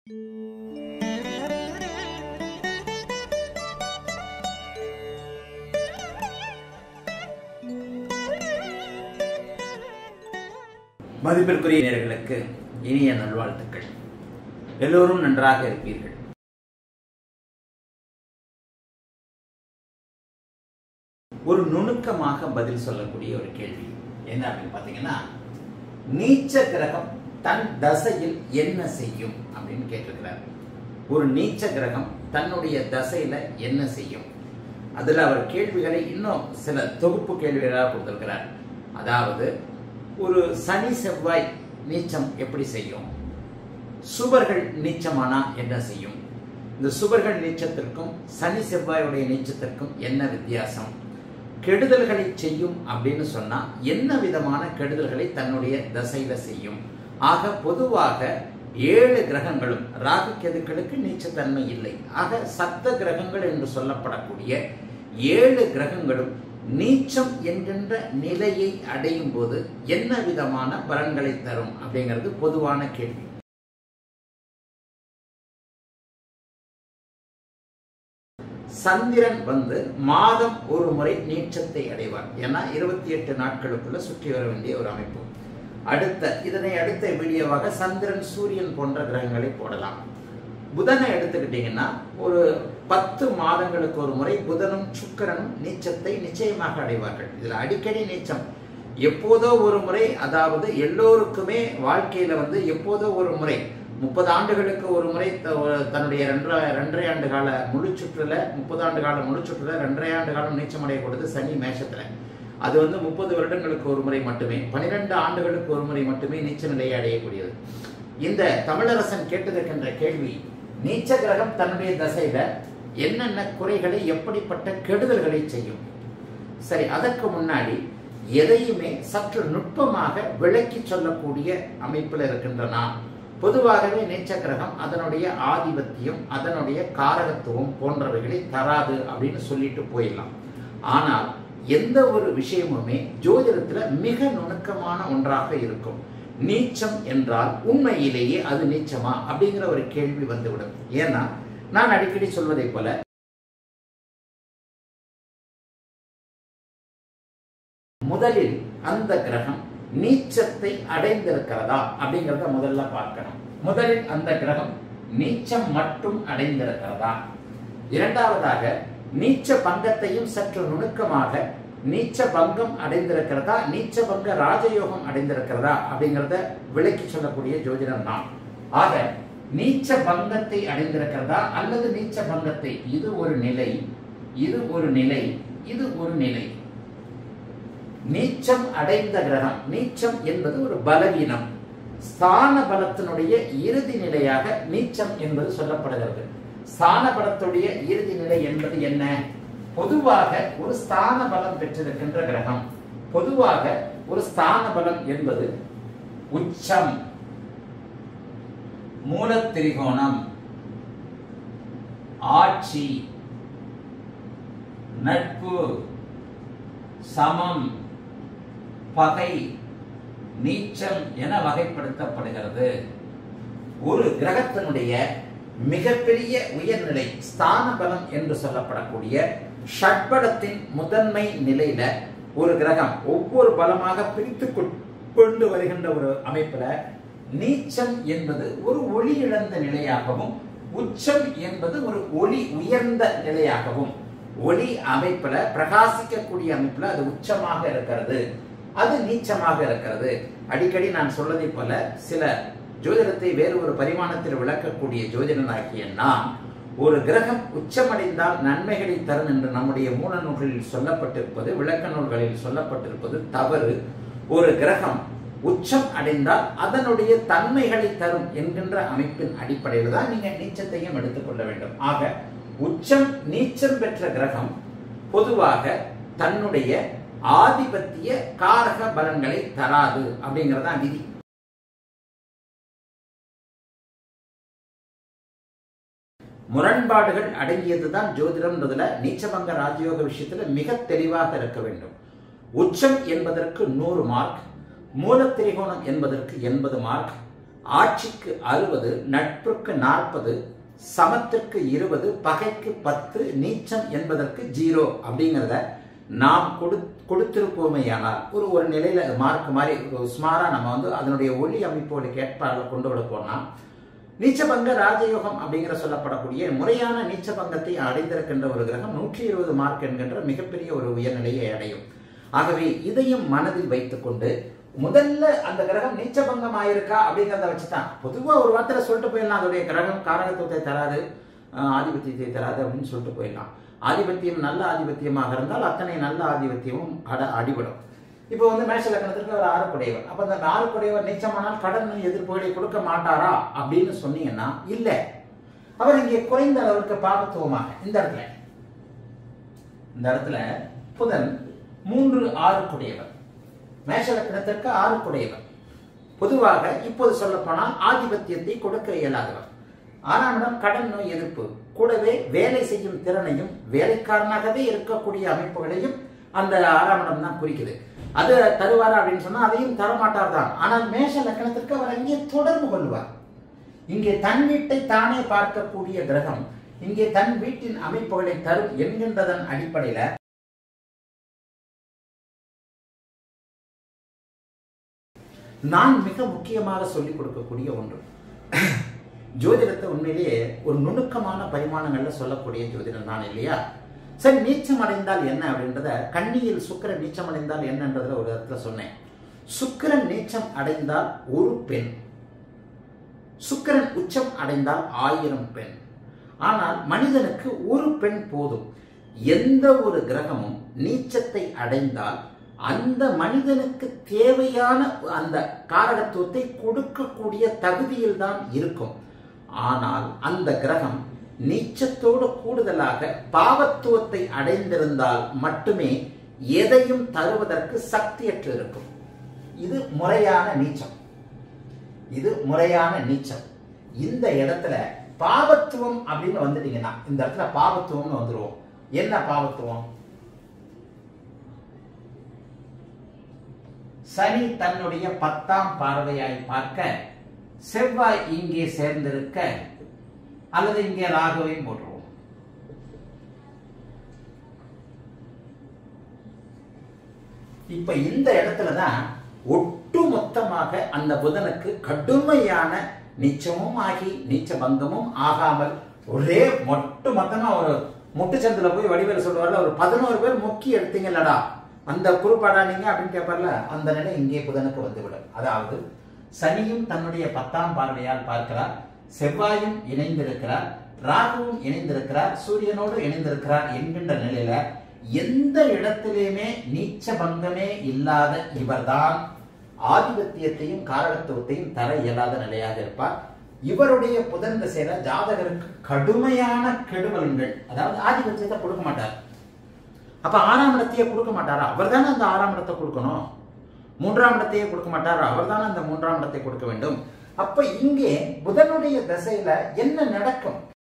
மதிப்பிற்குரிய நேர்களுக்கு இனிய நல்வாழ்த்துக்கள் எல்லோரும் நன்றாக இருப்பீர்கள் ஒரு நுணுக்கமாக பதில் சொல்லக்கூடிய ஒரு கேள்வி என்ன அப்படின்னு பார்த்தீங்கன்னா நீச்ச கிரகம் தன் தசையில் என்ன செய்யும் அப்படின்னு கேட்டிருக்கிறார் ஒரு நீச்ச கிரகம் தன்னுடைய தசையில என்ன செய்யும் அதுல அவர் கேள்விகளை இன்னும் சில தொகுப்பு கேள்விகளாக கொடுத்திருக்கிறார் அதாவது ஒரு சனி செவ்வாய் நீச்சம் எப்படி செய்யும் சுபர்கள் நீச்சமானா என்ன செய்யும் இந்த சுபர்கள் நீச்சத்திற்கும் சனி செவ்வாயுடைய நீச்சத்திற்கும் என்ன வித்தியாசம் கெடுதல்களை செய்யும் அப்படின்னு சொன்னா என்ன விதமான கெடுதல்களை தன்னுடைய தசையில செய்யும் ஆக பொதுவாக ஏழு கிரகங்களும் ராகு கேதுக்களுக்கு நீச்சத்தன்மை இல்லை ஆக சப்த கிரகங்கள் என்று சொல்லப்படக்கூடிய ஏழு கிரகங்களும் நீச்சம் என்கின்ற நிலையை அடையும் போது என்ன விதமான பலன்களை தரும் அப்படிங்கிறது பொதுவான கேள்வி சந்திரன் வந்து மாதம் ஒரு முறை நீச்சத்தை அடைவார் ஏன்னா இருபத்தி எட்டு நாட்களுக்குள்ள சுற்றி வர வேண்டிய ஒரு அமைப்பு அடுத்த இதனை அடுத்த வீடியோவாக சந்திரன் சூரியன் போன்ற கிரகங்களை போடலாம் புதனை எடுத்துக்கிட்டீங்கன்னா ஒரு பத்து மாதங்களுக்கு ஒரு முறை புதனும் சுக்கரனும் நீச்சத்தை நிச்சயமாக அடைவார்கள் இதுல அடிக்கடி நீச்சம் எப்போதோ ஒரு முறை அதாவது எல்லோருக்குமே வாழ்க்கையில வந்து எப்போதோ ஒரு முறை முப்பது ஆண்டுகளுக்கு ஒரு முறை தன்னுடைய ரெண்டரை ரெண்டரை ஆண்டு கால முழு சுற்றுல முப்பது ஆண்டு கால முழு சுற்றுல ரெண்டரை ஆண்டு காலம் நீச்சம் அடையக்கூடியது சனி மேஷத்துல அது வந்து முப்பது வருடங்களுக்கு ஒரு முறை மட்டுமே பனிரெண்டு ஆண்டுகளுக்கு ஒரு முறை மட்டுமே நீச்ச நிலையை அடையக்கூடியது இந்த தமிழரசன் கேட்டிருக்கின்ற கேள்வி நீச்ச கிரகம் தன்னுடைய தசையில என்னென்ன குறைகளை எப்படிப்பட்ட கெடுதல்களை செய்யும் சரி அதற்கு முன்னாடி எதையுமே சற்று நுட்பமாக விளக்கி சொல்லக்கூடிய அமைப்பில் இருக்கின்ற நான் பொதுவாகவே நீச்ச கிரகம் அதனுடைய ஆதிபத்தியம் அதனுடைய காரகத்துவம் போன்றவைகளை தராது அப்படின்னு சொல்லிட்டு போயிடலாம் ஆனால் எந்த ஒரு விஷயமுமே ஜோதிடத்துல மிக நுணுக்கமான ஒன்றாக இருக்கும் நீச்சம் என்றால் உண்மையிலேயே அது நீச்சமா அப்படிங்கிற ஒரு கேள்வி வந்துவிடும் ஏன்னா நான் அடிக்கடி சொல்வதை போல முதலில் அந்த கிரகம் நீச்சத்தை அடைந்திருக்கிறதா அப்படிங்கிறத முதல்ல பார்க்கணும் முதலில் அந்த கிரகம் நீச்சம் மட்டும் அடைந்திருக்கிறதா இரண்டாவதாக நீச்ச பங்கத்தையும் சற்று நுணுக்கமாக நீச்ச பங்கம் அடைந்திருக்கிறதா நீச்ச பங்க ராஜயோகம் அடைந்திருக்கிறதா அப்படிங்கிறத விளக்கி சொல்லக்கூடிய ஜோதிடம் தான் ஆக நீச்ச பங்கத்தை அடைந்திருக்கிறதா அல்லது நீச்ச பங்கத்தை இது ஒரு நிலை இது ஒரு நிலை இது ஒரு நிலை நீச்சம் அடைந்த கிரகம் நீச்சம் என்பது ஒரு பலவீனம் ஸ்தான பலத்தினுடைய இறுதி நிலையாக நீச்சம் என்பது சொல்லப்படுகிறது ஸ்தான பலத்துடைய இறுதி நிலை என்பது என்ன பொதுவாக ஒரு ஸ்தான பலம் பெற்றிருக்கின்ற கிரகம் பொதுவாக ஒரு ஸ்தான பலம் என்பது உச்சம் மூலத்திரிகோணம் ஆட்சி நட்பு சமம் பகை நீச்சம் என வகைப்படுத்தப்படுகிறது ஒரு கிரகத்தினுடைய மிகப்பெரிய உயர்நிலை ஸ்தான பலம் என்று சொல்லப்படக்கூடிய ஷட்படத்தின் முதன்மை நிலையில ஒரு கிரகம் ஒவ்வொரு பலமாக பிரித்து கொண்டு வருகின்ற ஒரு அமைப்புல நீச்சம் என்பது ஒரு ஒளி இழந்த நிலையாகவும் உச்சம் என்பது ஒரு ஒளி உயர்ந்த நிலையாகவும் ஒளி அமைப்புல பிரகாசிக்கக்கூடிய அமைப்புல அது உச்சமாக இருக்கிறது அது நீச்சமாக இருக்கிறது அடிக்கடி நான் சொல்லதை போல சில ஜோதிடத்தை வேறு ஒரு பரிமாணத்தில் விளக்கக்கூடிய ஜோதிடனாகிய நான் ஒரு கிரகம் உச்சமடைந்தால் நன்மைகளை தரும் என்று நம்முடைய மூல நூல்களில் சொல்லப்பட்டிருப்பது விளக்க நூல்களில் சொல்லப்பட்டிருப்பது தவறு ஒரு கிரகம் உச்சம் அடைந்தால் அதனுடைய தன்மைகளை தரும் என்கின்ற அமைப்பின் அடிப்படையில் தான் நீங்க நீச்சத்தையும் எடுத்துக்கொள்ள வேண்டும் ஆக உச்சம் நீச்சம் பெற்ற கிரகம் பொதுவாக தன்னுடைய ஆதிபத்திய காரக பலன்களை தராது அப்படிங்கறதா விதி முரண்பாடுகள் அடங்கியதுதான் ஜோதிடம்ன்றதுல நீச்சபங்க ராஜயோக விஷயத்துல மிக தெளிவாக இருக்க வேண்டும் உச்சம் என்பதற்கு நூறு மார்க் மூலத்திரிகோணம் என்பதற்கு எண்பது மார்க் ஆட்சிக்கு அறுபது நட்புக்கு நாற்பது சமத்திற்கு இருபது பகைக்கு பத்து நீச்சம் என்பதற்கு ஜீரோ அப்படிங்கிறத நாம் கொடு கொடுத்திருப்போமேயானால் ஒரு ஒரு நிலையில மார்க் மாதிரி ஒரு சுமாரா நம்ம வந்து அதனுடைய ஒளி அமைப்போடு கேட்பாக கொண்டு விட போனா நீச்சபங்க ராஜயோகம் அப்படிங்கிற சொல்லப்படக்கூடிய முறையான நீச்சபங்கத்தை அடைந்திருக்கின்ற ஒரு கிரகம் நூற்றி இருபது மார்க் என்கின்ற மிகப்பெரிய ஒரு உயர்நிலையை அடையும் ஆகவே இதையும் மனதில் வைத்துக்கொண்டு முதல்ல அந்த கிரகம் நீச்சபங்கம் ஆயிருக்கா அப்படிங்கிறத வச்சுதான் பொதுவா ஒரு வார்த்தையில சொல்லிட்டு போயிடலாம் அதோடைய கிரகம் காரகத்துவத்தை தராது ஆஹ் ஆதிபத்தியத்தை தராது அப்படின்னு சொல்லிட்டு போயிடலாம் ஆதிபத்தியம் நல்ல ஆதிபத்தியமாக இருந்தால் அத்தனை நல்ல ஆதிபத்தியமும் அட அடிபடும் இப்போ வந்து மேஷ லக்னத்திற்கு அவர் ஆறுக்குடையவர் அப்ப அந்த ஆறுக்குடையவர் நீச்சமானால் கடன் எதிர்ப்புகளை கொடுக்க மாட்டாரா அப்படின்னு சொன்னீங்கன்னா இல்ல அவர் இங்கே குறைந்த அளவுக்கு பாகத்துவமாக இந்த இடத்துல இந்த இடத்துல புதன் மூன்று ஆறுக்குடையவர் மேஷ லக்னத்திற்கு ஆறுக்குடையவர் பொதுவாக இப்போது சொல்ல போனால் ஆதிபத்தியத்தை கொடுக்க இயலாதவர் ஆறாம் இடம் கடன் நோய் எதிர்ப்பு கூடவே வேலை செய்யும் திறனையும் வேலைக்காரனாகவே இருக்கக்கூடிய அமைப்புகளையும் அந்த ஆறாம் இடம் தான் குறிக்குது அது தருவாரா அப்படின்னு சொன்னா அதையும் தரமாட்டார் தான் ஆனால் மேஷ லக்கணத்திற்கு அவர் அங்கே தொடர்பு கொள்வார் இங்கே தன் வீட்டை தானே பார்க்கக்கூடிய கிரகம் இங்கே தன் வீட்டின் அமைப்புகளை தரும் என்கின்றதன் அடிப்படையில நான் மிக முக்கியமாக சொல்லிக் கொடுக்கக்கூடிய ஒன்று ஜோதிடத்தை உண்மையிலேயே ஒரு நுணுக்கமான பரிமாணங்கள்ல சொல்லக்கூடிய ஜோதிடம் தான் இல்லையா சரி நீச்சம் அடைந்தால் என்ன அப்படின்றத கண்ணியில் சுக்கிரன் நீச்சம் அடைந்தால் என்னன்றதுல ஒரு இடத்துல சொன்னேன் சுக்கிரன் நீச்சம் அடைந்தால் ஒரு பெண் சுக்கிரன் உச்சம் அடைந்தால் ஆயிரம் பெண் ஆனால் மனிதனுக்கு ஒரு பெண் போதும் எந்த ஒரு கிரகமும் நீச்சத்தை அடைந்தால் அந்த மனிதனுக்கு தேவையான அந்த காரகத்துவத்தை கொடுக்கக்கூடிய தகுதியில் தான் இருக்கும் ஆனால் அந்த கிரகம் நீச்சத்தோடு கூடுதலாக பாவத்துவத்தை அடைந்திருந்தால் மட்டுமே எதையும் தருவதற்கு சக்தியற்று இருக்கும் இது முறையான நீச்சம் இது முறையான நீச்சம் இந்த இடத்துல பாவத்துவம் அப்படின்னு வந்துட்டீங்கன்னா இந்த இடத்துல பாவத்துவம்னு வந்துருவோம் என்ன பாவத்துவம் சனி தன்னுடைய பத்தாம் பார்வையாய் பார்க்க செவ்வாய் இங்கே சேர்ந்திருக்க அல்லது இங்கே ராகுவையும் போட்டுருவோம் இப்ப இந்த இடத்துல தான் ஒட்டு மொத்தமாக அந்த புதனுக்கு கடுமையான நீச்சமும் ஆகி நீச்ச பங்கமும் ஆகாமல் ஒரே மொட்டு மொத்தமா ஒரு முட்டுச்சந்தில போய் வடிவேல சொல்லுவார்ல ஒரு பதினோரு பேர் முக்கி எடுத்தீங்கல்லடா அந்த குறுப்பாடா நீங்க அப்படின்னு கேட்பார்ல அந்த நிலை இங்கே புதனுக்கு வந்துவிடும் அதாவது சனியும் தன்னுடைய பத்தாம் பார்வையால் பார்க்கிறார் செவ்வாயும் இணைந்திருக்கிறார் ராகுவும் இணைந்திருக்கிறார் சூரியனோடு இணைந்திருக்கிறார் என்கின்ற நிலையில எந்த இடத்திலுமே நீச்ச பங்கமே இல்லாத இவர்தான் ஆதிபத்தியத்தையும் காரகத்துவத்தையும் தர இயலாத நிலையாக இருப்பார் இவருடைய புதன் திசையில ஜாதகருக்கு கடுமையான கெடுபலன்கள் அதாவது ஆதிபத்தியத்தை கொடுக்க மாட்டார் அப்ப ஆறாம் இடத்தையே கொடுக்க மாட்டாரா அவர் தானே அந்த ஆறாம் இடத்தை கொடுக்கணும் மூன்றாம் இடத்தையே கொடுக்க மாட்டாரா அவர் தானே அந்த மூன்றாம் இடத்தை கொடுக்க வேண்டும் அப்ப இங்கே புதனுடைய திசையில என்ன நடக்கும்